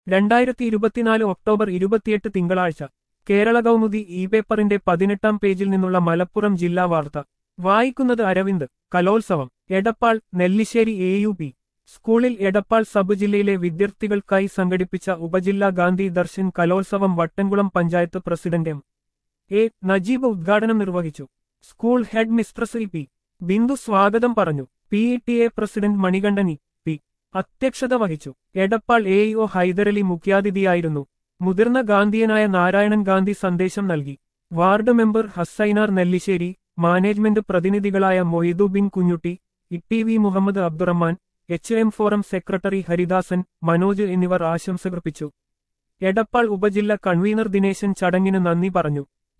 രണ്ടായിരത്തി ഇരുപത്തിനാല് ഒക്ടോബർ ഇരുപത്തിയെട്ട് തിങ്കളാഴ്ച കേരള കൗമുദി ഇ പേപ്പറിന്റെ പതിനെട്ടാം പേജിൽ നിന്നുള്ള മലപ്പുറം ജില്ലാ വാർത്ത വായിക്കുന്നത് Aravind Kalolsavam Edappal Nellissery A U P സ്കൂളിൽ എടപ്പാൾ സബ് ജില്ലയിലെ വിദ്യാർത്ഥികൾക്കായി സംഘടിപ്പിച്ച ഉപജില്ലാ Gandhi Darshan Kalolsavam Vattamkulam panchayat president M A Najeeb ഉദ്ഘാടനം നിർവഹിച്ചു school head mistress E P Bindu സ്വാഗതം പറഞ്ഞു P E T A president Manikandan E P അധ്യക്ഷത വഹിച്ചു എടപ്പാൾ എ ഒ ഹൈദരലി മുഖ്യാതിഥിയായിരുന്നു മുതിർന്ന ഗാന്ധിയനായ നാരായണൻ ഗാന്ധി സന്ദേശം നൽകി ward member Hassainar Nellissery management പ്രതിനിധികളായ Moidu Bin Kunhutty E V Muhammad Abdurahman H M forum secretary Haridasan Manoj എന്നിവർ ആശംസകർപ്പിച്ചു എടപ്പാൾ ഉപജില്ല കൺവീനർ ദിനേശൻ ചടങ്ങിന് നന്ദി പറഞ്ഞു